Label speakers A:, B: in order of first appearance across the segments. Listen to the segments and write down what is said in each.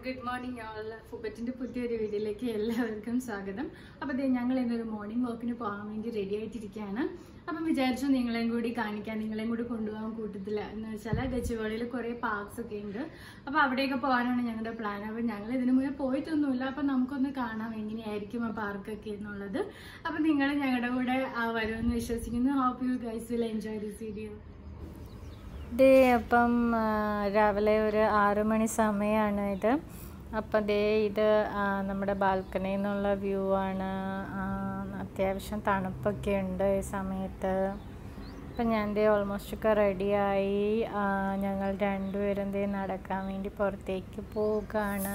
A: good morning all ഫുബറ്റിന്റെ പുതിയൊരു വീഡിയോയിലേക്ക് എല്ലാവർക്കും സ്വാഗതം അപ്പോൾ ദേ ഞങ്ങൾ ഇന്നൊരു മോർണിംഗ് വാക്കിന് പോകാൻ വേണ്ടി റെഡി ആയിട്ടിരിക്കുകയാണ് അപ്പം വിചാരിച്ചു നിങ്ങളെയും കൂടി കാണിക്കാൻ നിങ്ങളെയും കൂടി കൊണ്ടുപോകാൻ കൂട്ടത്തിൽ എന്ന് വെച്ചാൽ ഗച്ചിവാളിയിൽ കുറേ പാർക്സ് ഒക്കെ ഉണ്ട് അപ്പോൾ അവിടെയൊക്കെ പോകാനാണ് ഞങ്ങളുടെ പ്ലാൻ അപ്പോൾ ഞങ്ങൾ ഇതിനു മുന്നേ പോയിട്ടൊന്നുമില്ല അപ്പം നമുക്കൊന്ന് കാണാം എങ്ങനെയായിരിക്കും ആ പാർക്കൊക്കെ എന്നുള്ളത് അപ്പം നിങ്ങൾ ഞങ്ങളുടെ കൂടെ ആ വരുമെന്ന് വിശ്വസിക്കുന്നു hope you guys will enjoy this video
B: ദേ അപ്പം ആ, രാവിലെ ഒരു ആറു മണി സമയമാണ് ഇത് അപ്പം ദേ ഇത് ആ, നമ്മുടെ ബാൽക്കണിയിൽ നിന്നുള്ള വ്യൂ ആണ് ആ, അത്യാവശ്യം തണുപ്പൊക്കെ ഉണ്ട് ഈ സമയത്ത് അപ്പം ഞാൻ ദേ ഓൾമോസ്റ്റ് ഒക്കെ റെഡിയായി ഞങ്ങൾ രണ്ടുപേരും ദേ നടക്കാൻ വേണ്ടി പുറത്തേക്ക് പോവുകയാണ്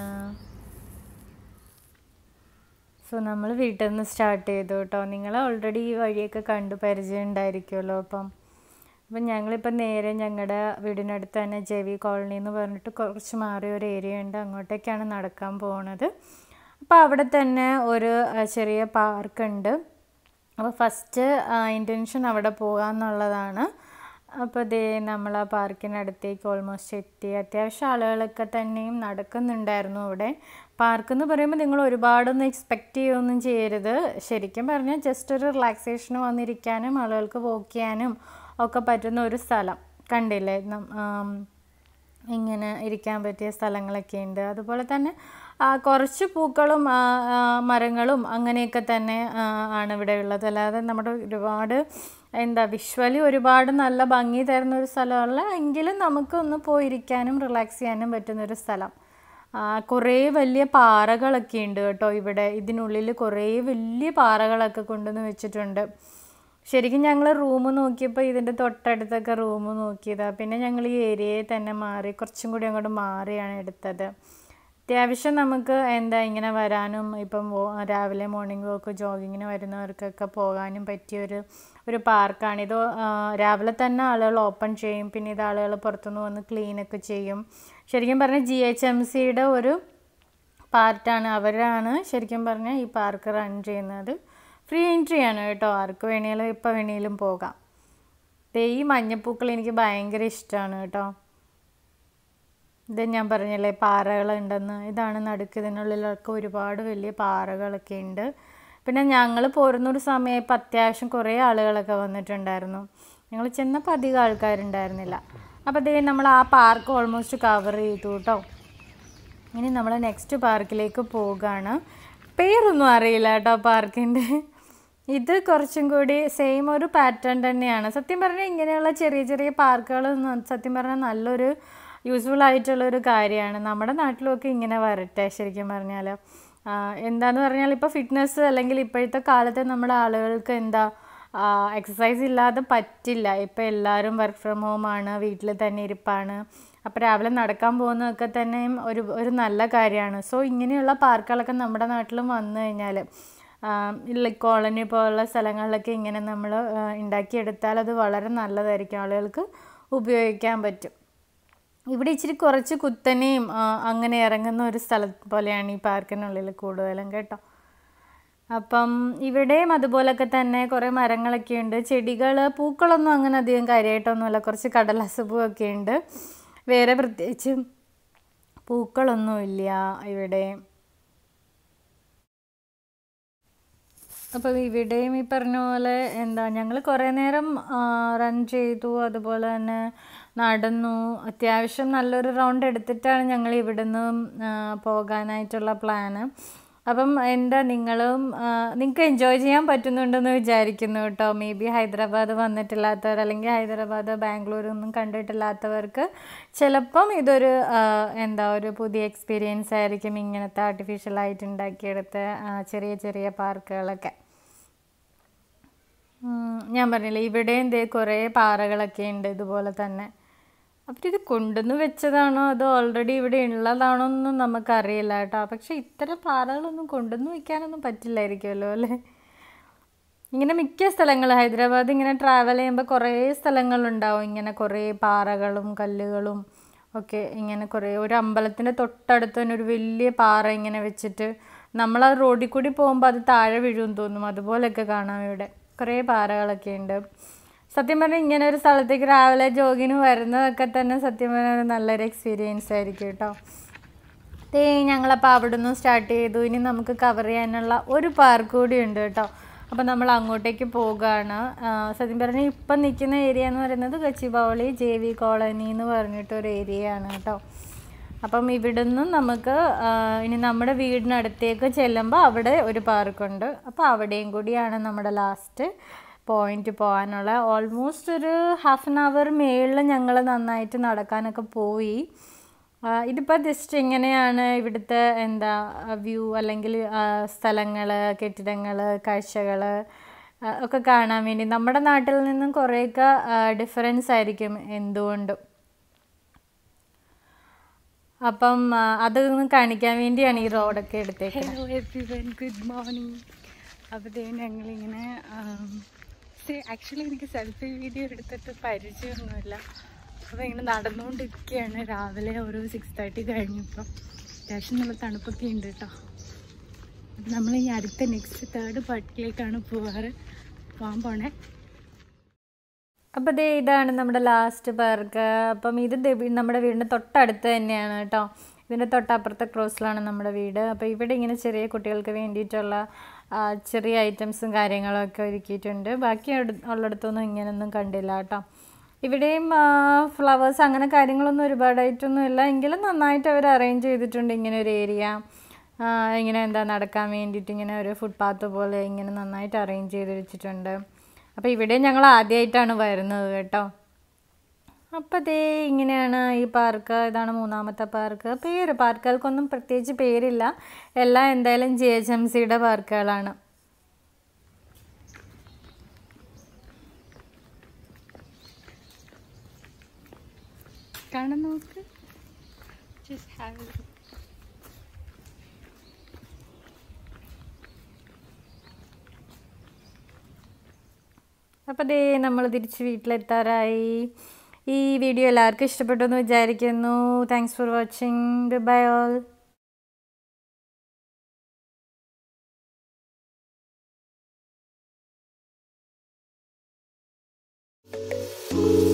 B: സോ നമ്മൾ വീട്ടിൽ നിന്ന് സ്റ്റാർട്ട് ചെയ്തു കേട്ടോ നിങ്ങൾ ഓൾറെഡി ഈ വഴിയൊക്കെ കണ്ടു പരിചയം ഉണ്ടായിരിക്കുമല്ലോ അപ്പം അപ്പം ഞങ്ങളിപ്പോൾ നേരെ ഞങ്ങളുടെ വീടിനടുത്ത് തന്നെ ജെവി കോളനി എന്ന് പറഞ്ഞിട്ട് കുറച്ച് മാറിയ ഒരു ഏരിയ ഉണ്ട് അങ്ങോട്ടേക്കാണ് നടക്കാൻ പോകുന്നത് അപ്പോൾ അവിടെ തന്നെ ഒരു ആ, ചെറിയ പാർക്ക് ഉണ്ട് അപ്പോൾ ഫസ്റ്റ് ഇൻറ്റൻഷൻ അവിടെ പോകാമെന്നുള്ളതാണ് അപ്പോൾ ദേ നമ്മൾ ആ പാർക്കിനടുത്തേക്ക് ഓൾമോസ്റ്റ് എത്തി അത്യാവശ്യം ആളുകളൊക്കെ തന്നെയും നടക്കുന്നുണ്ടായിരുന്നു അവിടെ പാർക്ക് എന്ന് പറയുമ്പോൾ നിങ്ങൾ ഒരുപാടൊന്നും എക്സ്പെക്റ്റ് ചെയ്യുകയൊന്നും ചെയ്യരുത് ശരിക്കും പറഞ്ഞാൽ ജസ്റ്റ് ഒരു റിലാക്സേഷന് വന്നിരിക്കാനും ആളുകൾക്ക് വോക്ക് ചെയ്യാനും ഒക്കെ പറ്റുന്ന ഒരു സ്ഥലം കണ്ടില്ലേ നം- ആം, ഇങ്ങനെ ഇരിക്കാൻ പറ്റിയ സ്ഥലങ്ങളൊക്കെ ഉണ്ട് അതുപോലെ തന്നെ ആ, കുറച്ച് പൂക്കളും ആ, ആ, മരങ്ങളും അങ്ങനെയൊക്കെ തന്നെ ആ, ആണ് ഇവിടെ ഉള്ളത് അല്ലാതെ നമ്മുടെ ഒരുപാട് എന്താ വിഷ്വലി ഒരുപാട് നല്ല ഭംഗി തരുന്ന ഒരു സ്ഥലമല്ല എങ്കിലും നമുക്ക് ഒന്ന് പോയിരിക്കാനും റിലാക്സ് ചെയ്യാനും പറ്റുന്ന ഒരു സ്ഥലം ആ, കുറേ വലിയ പാറകളൊക്കെ ഉണ്ട് കേട്ടോ ഇവിടെ ഇതിനുള്ളിൽ കുറേ വലിയ പാറകളൊക്കെ കൊണ്ടുവന്ന് വെച്ചിട്ടുണ്ട് ശരിക്കും ഞങ്ങൾ റൂം നോക്കിയപ്പോൾ ഇതിൻ്റെ തൊട്ടടുത്തൊക്കെ റൂം നോക്കിയതാണ് പിന്നെ ഞങ്ങൾ ഈ ഏരിയയിൽ തന്നെ മാറി കുറച്ചും കൂടി അങ്ങോട്ട് മാറിയാണ് എടുത്തത് അത്യാവശ്യം നമുക്ക് എന്താ ഇങ്ങനെ വരാനും ഇപ്പം വോ- രാവിലെ മോർണിംഗ് വാക്ക് ജോഗിങ്ങിന് വരുന്നവർക്കൊക്കെ പോകാനും പറ്റിയൊരു ഒരു പാർക്കാണ് ഇത് ആ, രാവിലെ തന്നെ ആളുകൾ ഓപ്പൺ ചെയ്യും പിന്നെ ഇത് ആളുകൾ പുറത്തുനിന്ന് വന്ന് ക്ലീനൊക്കെ ചെയ്യും ശരിക്കും പറഞ്ഞാൽ ജി എച്ച് എം സിയുടെ ഒരു പാർട്ടാണ് അവരാണ് ശരിക്കും പറഞ്ഞാൽ ഈ പാർക്ക് റൺ ചെയ്യുന്നത് ഫ്രീ എൻട്രി ആണ് കേട്ടോ ആർക്ക് വേണേലും എപ്പോൾ വേണേലും പോകാം ദേ ഈ മഞ്ഞപ്പൂക്കൾ എനിക്ക് ഭയങ്കര ഇഷ്ടമാണ് കേട്ടോ ഇത് ഞാൻ പറഞ്ഞില്ലേ പാറകളുണ്ടെന്ന് ഇതാണ് നടുക്ക് ഇതിനുള്ളിലൊക്കെ ഒരുപാട് വലിയ പാറകളൊക്കെ ഉണ്ട് പിന്നെ ഞങ്ങൾ പോരുന്നൊരു സമയപ്പോൾ അത്യാവശ്യം കുറേ ആളുകളൊക്കെ വന്നിട്ടുണ്ടായിരുന്നു ഞങ്ങൾ ചെന്നപ്പോൾ അധികം ആൾക്കാരുണ്ടായിരുന്നില്ല അപ്പോൾ ദേ നമ്മൾ ആ പാർക്ക് ഓൾമോസ്റ്റ് കവർ ചെയ്തു കേട്ടോ ഇനി നമ്മൾ നെക്സ്റ്റ് പാർക്കിലേക്ക് പോവുകയാണ് പേരൊന്നും അറിയില്ല കേട്ടോ പാർക്കിൻ്റെ ഇത് കുറച്ചും കൂടി സെയിം ഒരു പാറ്റേൺ തന്നെയാണ് സത്യം പറഞ്ഞാൽ ഇങ്ങനെയുള്ള ചെറിയ ചെറിയ പാർക്കുകൾ സത്യം പറഞ്ഞാൽ നല്ലൊരു യൂസ്ഫുൾ ആയിട്ടുള്ളൊരു കാര്യമാണ് നമ്മുടെ നാട്ടിലൊക്കെ ഇങ്ങനെ വരട്ടെ ശരിക്കും പറഞ്ഞാൽ എന്താന്ന് പറഞ്ഞാൽ ഇപ്പോൾ ഫിറ്റ്നസ് അല്ലെങ്കിൽ ഇപ്പോഴത്തെ കാലത്ത് നമ്മുടെ ആളുകൾക്ക് എന്താ എക്സസൈസ് ഇല്ലാതെ പറ്റില്ല ഇപ്പോൾ എല്ലാവരും വർക്ക് ഫ്രം ഹോം ആണ് വീട്ടിൽ തന്നെ ഇരിപ്പാണ് അപ്പോൾ രാവിലെ നടക്കാൻ പോകുന്നതൊക്കെ തന്നെയും ഒരു ഒരു നല്ല കാര്യമാണ് സോ ഇങ്ങനെയുള്ള പാർക്കുകളൊക്കെ നമ്മുടെ നാട്ടിലും വന്നു കഴിഞ്ഞാൽ ഇല്ല കോളനി പോലുള്ള സ്ഥലങ്ങളിലൊക്കെ ഇങ്ങനെ നമ്മൾ ഉണ്ടാക്കിയെടുത്താൽ അത് വളരെ നല്ലതായിരിക്കും ആളുകൾക്ക് ഉപയോഗിക്കാൻ പറ്റും ഇവിടെ ഇച്ചിരി കുറച്ച് കുത്തനെയും ആ, അങ്ങനെ ഇറങ്ങുന്ന ഒരു സ്ഥലം പോലെയാണ് ഈ പാർക്കിനുള്ളിൽ കൂടുതലും കേട്ടോ അപ്പം ഇവിടെയും അതുപോലൊക്കെ തന്നെ കുറേ മരങ്ങളൊക്കെ ഉണ്ട് ചെടികൾ പൂക്കളൊന്നും അങ്ങനെ അധികം കാര്യമായിട്ടൊന്നുമില്ല കുറച്ച് കടലാസ് പൂവൊക്കെ ഉണ്ട് വേറെ പ്രത്യേകിച്ച് പൂക്കളൊന്നുമില്ല ഇവിടെ അപ്പോൾ ഇവിടെയും ഈ പറഞ്ഞ പോലെ എന്താ ഞങ്ങൾ കുറേ നേരം റൺ ചെയ്തു അതുപോലെ തന്നെ നടന്നു അത്യാവശ്യം നല്ലൊരു റൗണ്ട് എടുത്തിട്ടാണ് ഞങ്ങൾ ഇവിടുന്ന് ആ, പോകാനായിട്ടുള്ള പ്ലാന് അപ്പം എന്താ നിങ്ങളും നിങ്ങൾക്ക് എൻജോയ് ചെയ്യാൻ പറ്റുന്നുണ്ടെന്ന് വിചാരിക്കുന്നു കേട്ടോ മേ ബി ഹൈദരാബാദ് വന്നിട്ടില്ലാത്തവർ അല്ലെങ്കിൽ ഹൈദരാബാദ് ബാംഗ്ലൂർ ഒന്നും കണ്ടിട്ടില്ലാത്തവർക്ക് ചിലപ്പം ഇതൊരു ആ, എന്താ ഒരു പുതിയ എക്സ്പീരിയൻസ് ആയിരിക്കും ഇങ്ങനത്തെ ആർട്ടിഫിഷ്യലായിട്ട് ഉണ്ടാക്കിയെടുത്ത ആ, ചെറിയ ചെറിയ പാർക്കുകളൊക്കെ ഉം, ഞാൻ പറഞ്ഞില്ലേ ഇവിടെയും ദേ കുറേ പാറകളൊക്കെ ഉണ്ട് ഇതുപോലെ തന്നെ അവരിത് കൊണ്ടുവന്ന് വെച്ചതാണോ അതോ ഓൾറെഡി ഇവിടെ ഉള്ളതാണോ എന്നും നമുക്കറിയില്ല കേട്ടോ പക്ഷെ ഇത്തരം പാറകളൊന്നും കൊണ്ടുവന്ന് വെക്കാനൊന്നും പറ്റില്ലായിരിക്കുമല്ലോ അല്ലേ ഇങ്ങനെ മിക്ക സ്ഥലങ്ങൾ ഹൈദരാബാദ് ഇങ്ങനെ ട്രാവൽ ചെയ്യുമ്പോൾ കുറേ സ്ഥലങ്ങളുണ്ടാവും ഇങ്ങനെ കുറേ പാറകളും കല്ലുകളും ഒക്കെ ഇങ്ങനെ കുറേ ഒരു അമ്പലത്തിൻ്റെ തൊട്ടടുത്ത് തന്നെ ഒരു വലിയ പാറ ഇങ്ങനെ വെച്ചിട്ട് നമ്മൾ ആ റോഡിൽ കൂടി പോകുമ്പോൾ അത് താഴെ വീഴുമെന്ന് തോന്നും അതുപോലെയൊക്കെ കാണാം ഇവിടെ കുറേ പാറകളൊക്കെ ഉണ്ട് സത്യം പറഞ്ഞാൽ ഇങ്ങനെ ഒരു സ്ഥലത്തേക്ക് രാവിലെ ജോഗിന് വരുന്നതൊക്കെ തന്നെ സത്യം പറഞ്ഞാൽ ഒരു നല്ലൊരു എക്സ്പീരിയൻസ് ആയിരിക്കും കേട്ടോ ദേ ഞങ്ങളപ്പോൾ അവിടെ നിന്ന് സ്റ്റാർട്ട് ചെയ്തു ഇനി നമുക്ക് കവർ ചെയ്യാനുള്ള ഒരു പാർക്ക് കൂടി ഉണ്ട് കേട്ടോ അപ്പോൾ നമ്മൾ അങ്ങോട്ടേക്ക് പോകുകയാണ് ആ, സത്യം പറഞ്ഞാൽ ഇപ്പം നിൽക്കുന്ന ഏരിയ എന്ന് പറയുന്നത് കച്ചിബൗളി ജെ വി കോളനി എന്ന് പറഞ്ഞിട്ടൊരു ഏരിയ ആണ് കേട്ടോ അപ്പം ഇവിടുന്ന് നമുക്ക് ആ, ഇനി നമ്മുടെ വീടിനടുത്തേക്ക് ചെല്ലുമ്പോൾ അവിടെ ഒരു പാർക്കുണ്ട് അപ്പോൾ അവിടെയും കൂടിയാണ് നമ്മുടെ ലാസ്റ്റ് പോയിന്റ് പോകാനുള്ള ഓൾമോസ്റ്റ് ഒരു ഹാഫ് ആൻ അവർ മേളിൽ ഞങ്ങൾ നന്നായിട്ട് നടക്കാനൊക്കെ പോയി ഇതിപ്പോൾ ജസ്റ്റ് എങ്ങനെയാണ് ഇവിടുത്തെ എന്താ വ്യൂ അല്ലെങ്കിൽ സ്ഥലങ്ങൾ കെട്ടിടങ്ങൾ കാഴ്ചകൾ ഒക്കെ കാണാൻ വേണ്ടി നമ്മുടെ നാട്ടിൽ നിന്നും കുറേയൊക്കെ ഡിഫറൻസ് ആയിരിക്കും എന്തുകൊണ്ടും അപ്പം ആ, അതൊന്ന് കാണിക്കാൻ വേണ്ടിയാണ് ഈ റോഡൊക്കെ എടുത്തേക്കുന്നത്
A: hello everyone good morning അപ്പോൾ ഞങ്ങളിങ്ങനെ ആക്ച്വലി എനിക്ക് സെൽഫി വീഡിയോ എടുത്തിട്ട് പരിചയമൊന്നുമില്ല അപ്പോൾ ഇങ്ങനെ നടന്നുകൊണ്ടിരിക്കുകയാണ് രാവിലെ ഒരു സിക്സ് തേർട്ടി കഴിഞ്ഞപ്പോൾ അത്യാവശ്യം നല്ല തണുപ്പൊക്കെ ഉണ്ട് കേട്ടോ അപ്പം നമ്മൾ ഈ അടുത്ത നെക്സ്റ്റ് തേർഡ് പാർട്ടിലേക്കാണ് പോവാറ് പോകാൻ പോണേ
B: അപ്പോൾ ദേ ഇതാണ് നമ്മുടെ ലാസ്റ്റ് പാർക്ക് അപ്പം ഇത് ദേ വീ- നമ്മുടെ വീടിൻ്റെ തൊട്ടടുത്ത് തന്നെയാണ് കേട്ടോ ഇതിൻ്റെ തൊട്ടപ്പുറത്തെ ക്രോസിലാണ് നമ്മുടെ വീട് അപ്പോൾ ഇവിടെ ഇങ്ങനെ ചെറിയ കുട്ടികൾക്ക് വേണ്ടിയിട്ടുള്ള ആ, ചെറിയ ഐറ്റംസും കാര്യങ്ങളൊക്കെ ഒരുക്കിയിട്ടുണ്ട് ബാക്കി അവിടെ- ഉള്ളിടത്തൊന്നും ഇങ്ങനെയൊന്നും കണ്ടില്ല കേട്ടോ ഇവിടെയും ഫ്ലവേഴ്സ് അങ്ങനെ കാര്യങ്ങളൊന്നും ഒരുപാടായിട്ടൊന്നും ഇല്ല എങ്കിലും നന്നായിട്ട് അവർ അറേഞ്ച് ചെയ്തിട്ടുണ്ട് ഇങ്ങനെ ഒരു ഏരിയ ഇങ്ങനെ എന്താ നടക്കാൻ വേണ്ടിയിട്ട് ഇങ്ങനെ ഒരു ഫുട്പാത്ത് പോലെ ഇങ്ങനെ നന്നായിട്ട് അറേഞ്ച് ചെയ്ത് വെച്ചിട്ടുണ്ട് അപ്പോൾ ഇവിടെ ഞങ്ങൾ ആദ്യമായിട്ടാണ് വരുന്നത് കേട്ടോ അപ്പോൾ ദേ ഇങ്ങനെയാണ് ഈ പാർക്ക് ഇതാണ് മൂന്നാമത്തെ പാർക്ക് പേര് പാർക്കുകൾക്കൊന്നും പ്രത്യേകിച്ച് പേരില്ല എല്ലാം എന്തായാലും ജി എച്ച് എം സിയുടെ പാർക്കുകളാണ്
A: കാണാൻ നോക്ക് ജസ്റ്റ് ഹാവ്
B: അപ്പോൾ ദേ നമ്മൾ തിരിച്ച് വീട്ടിലെത്താറായി ഈ വീഡിയോ എല്ലാവർക്കും ഇഷ്ടപ്പെട്ടു എന്ന് വിചാരിക്കുന്നു thanks for watching bye all